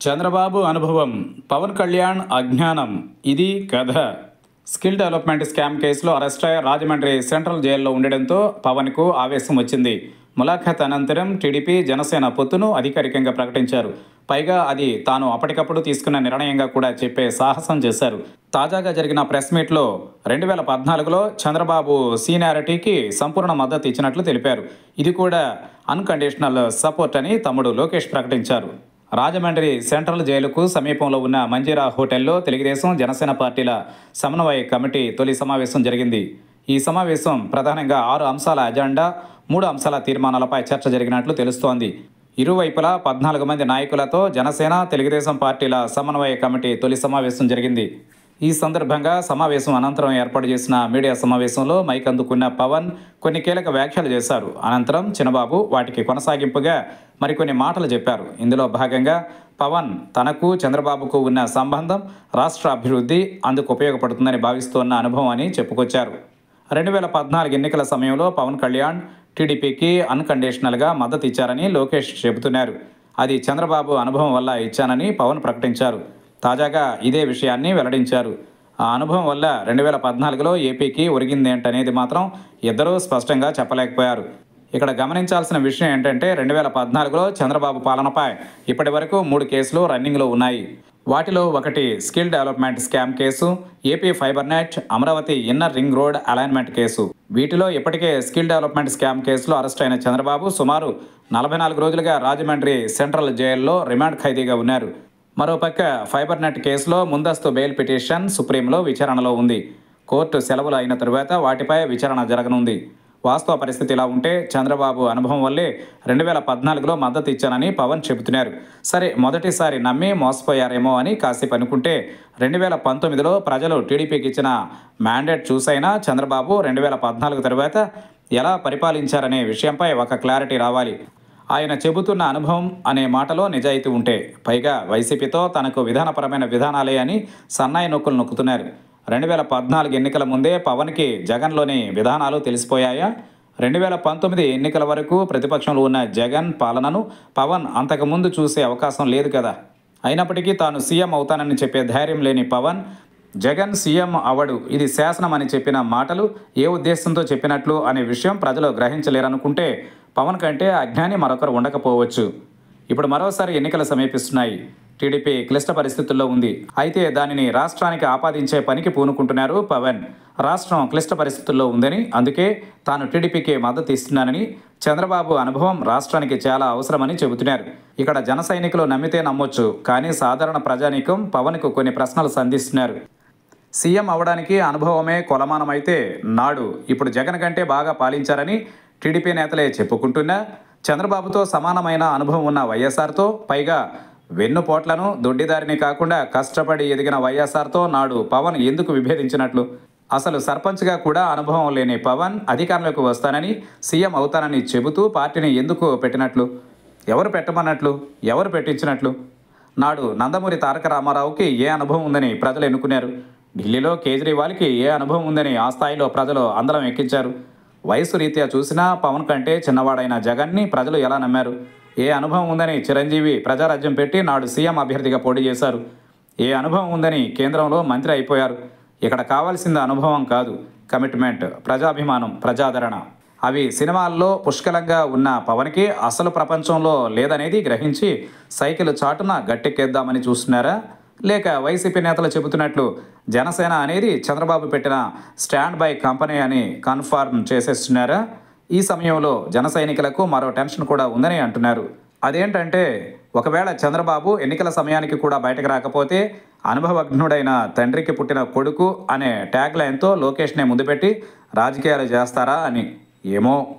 చంద్రబాబు అనుభవం పవన్ కళ్యాణ్ అజ్ఞానం ఇది కథ స్కిల్ డెవలప్మెంట్ స్కామ్ కేసులో అరెస్ట్ అయ్యి రాజమండ్రి సెంట్రల్ జైల్లో ఉండడంతో పవన్కు ఆవేశం వచ్చింది ములాఖత్ అనంతరం టీడీపీ జనసేన పొత్తును అధికారికంగా ప్రకటించారు పైగా అది తాను అప్పటికప్పుడు తీసుకున్న నిర్ణయంగా కూడా చెప్పే సాహసం చేశారు తాజాగా జరిగిన ప్రెస్ మీట్లో రెండు వేల పద్నాలుగులో చంద్రబాబు సీనియారిటీకి సంపూర్ణ మద్దతు ఇచ్చినట్లు తెలిపారు ఇది కూడా అన్కండిషనల్ సపోర్ట్ అని తమ్ముడు లోకేష్ ప్రకటించారు రాజమండ్రి సెంట్రల్ జైలుకు సమీపంలో ఉన్న మంజీరా హోటల్లో తెలుగుదేశం జనసేన పార్టీల సమన్వయ కమిటీ తొలి సమావేశం జరిగింది ఈ సమావేశం ప్రధానంగా ఆరు అంశాల అజెండా మూడు అంశాల తీర్మానాలపై చర్చ జరిగినట్లు తెలుస్తోంది ఇరువైపులా పద్నాలుగు మంది నాయకులతో జనసేన తెలుగుదేశం పార్టీల సమన్వయ కమిటీ తొలి సమావేశం జరిగింది ఈ సందర్భంగా సమావేశం అనంతరం ఏర్పాటు చేసిన మీడియా సమావేశంలో మైక్ అందుకున్న పవన్ కొన్ని కీలక వ్యాఖ్యలు చేశారు అనంతరం చిన్నబాబు వాటికి కొనసాగింపుగా మరికొన్ని మాటలు చెప్పారు ఇందులో భాగంగా పవన్ తనకు చంద్రబాబుకు ఉన్న సంబంధం రాష్ట్ర అభివృద్ధి అందుకు ఉపయోగపడుతుందని భావిస్తున్న అనుభవం అని చెప్పుకొచ్చారు రెండు వేల పద్నాలుగు ఎన్నికల సమయంలో పవన్ కళ్యాణ్ టీడీపీకి అన్కండిషనల్గా మద్దతు ఇచ్చారని లోకేష్ చెబుతున్నారు అది చంద్రబాబు అనుభవం వల్ల ఇచ్చానని పవన్ ప్రకటించారు తాజాగా ఇదే విషయాన్ని వెల్లడించారు ఆ అనుభవం వల్ల రెండు వేల పద్నాలుగులో ఏపీకి ఒరిగిందేంటనేది మాత్రం ఇద్దరూ స్పష్టంగా చెప్పలేకపోయారు ఇక్కడ గమనించాల్సిన విషయం ఏంటంటే రెండు వేల పద్నాలుగులో చంద్రబాబు పాలనపై ఇప్పటి వరకు మూడు కేసులు రన్నింగ్లో ఉన్నాయి వాటిలో ఒకటి skill development scam case AP fibre net Amaravati inner ring road alignment case వీటిలో ఇప్పటికే స్కిల్ డెవలప్మెంట్ స్కామ్ కేసులో అరెస్ట్ అయిన చంద్రబాబు సుమారు నలభై నాలుగు రోజులుగా రాజమండ్రి సెంట్రల్ జైల్లో రిమాండ్ ఖైదీగా ఉన్నారు మరోపక్క ఫైబర్ నెట్ కేసులో ముందస్తు బెయిల్ పిటిషన్ సుప్రీంలో విచారణలో ఉంది కోర్టు సెలవులు అయిన తరువాత వాటిపై విచారణ జరగనుంది వాస్తవ పరిస్థితి ఇలా ఉంటే చంద్రబాబు అనుభవం వల్లే రెండు వేల పద్నాలుగులో మద్దతు ఇచ్చానని పవన్ చెబుతున్నారు సరే మొదటిసారి నమ్మి మోసపోయారేమో అని కాసేపు అనుకుంటే రెండు వేల పంతొమ్మిదిలో ప్రజలు టీడీపీకి ఇచ్చిన మ్యాండేట్ చూసైనా చంద్రబాబు రెండు వేల పద్నాలుగు తర్వాత ఎలా పరిపాలించారనే విషయంపై ఒక క్లారిటీ రావాలి ఆయన చెబుతున్న అనుభవం అనే మాటలో నిజాయితీ ఉంటే పైగా వైసీపీతో తనకు విధానపరమైన విధానాలే అని సన్నాయి నొక్కులు నొక్కుతున్నారు రెండు వేల పద్నాలుగు ఎన్నికల ముందే పవన్కి జగన్లోని విధానాలు తెలిసిపోయాయా రెండు వేల పంతొమ్మిది ఎన్నికల వరకు ప్రతిపక్షంలో ఉన్న జగన్ పాలనను పవన్ అంతకుముందు చూసే అవకాశం లేదు కదా అయినప్పటికీ తాను సీఎం అవుతానని చెప్పే ధైర్యం లేని పవన్ జగన్ సీఎం అవడు ఇది శాసనం అని చెప్పిన మాటలు ఏ ఉద్దేశంతో చెప్పినట్లు అనే విషయం ప్రజలు గ్రహించలేరనుకుంటే పవన్ కంటే అజ్ఞాని మరొకరు ఉండకపోవచ్చు ఇప్పుడు మరోసారి ఎన్నికలు సమీపిస్తున్నాయి టీడీపీ క్లిష్ట పరిస్థితుల్లో ఉంది అయితే దానిని రాష్ట్రానికి ఆపాదించే పనికి పూనుకుంటున్నారు పవన్ రాష్ట్రం క్లిష్ట పరిస్థితుల్లో ఉందని అందుకే తాను టీడీపీకి మద్దతు ఇస్తున్నానని చంద్రబాబు అనుభవం రాష్ట్రానికి చాలా అవసరమని చెబుతున్నారు ఇక్కడ జన సైనికులు నమ్మితే నమ్మొచ్చు కానీ సాధారణ ప్రజానీకం పవన్కు కొన్ని ప్రశ్నలు సంధిస్తున్నారు సీఎం అవడానికి అనుభవమే కొలమానమైతే నాడు ఇప్పుడు జగన్ కంటే బాగా పాలించారని టీడీపీ నేతలే చెప్పుకుంటున్నా చంద్రబాబుతో సమానమైన అనుభవం ఉన్న వైఎస్ఆర్తో పైగా వెన్నుపోట్లను దొడ్డిదారిని కాకుండా కష్టపడి ఎదిగిన వైఎస్ఆర్తో నాడు పవన్ ఎందుకు విభేదించినట్లు అసలు సర్పంచ్గా కూడా అనుభవం లేని పవన్ అధికారంలోకి వస్తానని సీఎం అవుతానని చెబుతూ పార్టీని ఎందుకు పెట్టినట్లు ఎవరు పెట్టమన్నట్లు ఎవరు పెట్టించినట్లు నాడు నందమూరి తారక రామారావుకి ఏ అనుభవం ఉందని ప్రజలు ఎన్నుకున్నారు ఢిల్లీలో కేజ్రీవాల్కి ఏ అనుభవం ఉందని ఆ స్థాయిలో ప్రజలు అందరం ఎక్కించారు వయసు రీత్యా చూసినా పవన్ కంటే చిన్నవాడైన జగన్ని ప్రజలు ఎలా నమ్మారు ఏ అనుభవం ఉందని చిరంజీవి ప్రజారాజ్యం పెట్టి నాడు సీఎం అభ్యర్థిగా పోటీ చేశారు ఏ అనుభవం ఉందని కేంద్రంలో మంత్రి అయిపోయారు ఇక్కడ కావాల్సింది అనుభవం కాదు కమిట్మెంట్ ప్రజాభిమానం ప్రజాదరణ అవి సినిమాల్లో పుష్కలంగా ఉన్న పవన్కి అసలు ప్రపంచంలో లేదనేది గ్రహించి సైకిల్ చాటున గట్టెక్కేద్దామని చూస్తున్నారా లేక వైసీపీ నేతలు చెబుతున్నట్లు జనసేన అనేది చంద్రబాబు పెట్టిన స్టాండ్ బై కంపెనీ అని కన్ఫర్మ్ చేసేస్తున్నారా ఈ సమయంలో జన సైనికులకు మరో టెన్షన్ కూడా ఉందని అంటున్నారు అదేంటంటే ఒకవేళ చంద్రబాబు ఎన్నికల సమయానికి కూడా బయటకు రాకపోతే అనుభవజ్ఞుడైన తండ్రికి పుట్టిన కొడుకు అనే ట్యాగ్ లైన్తో లోకేష్నే ముందు పెట్టి రాజకీయాలు చేస్తారా అని ఏమో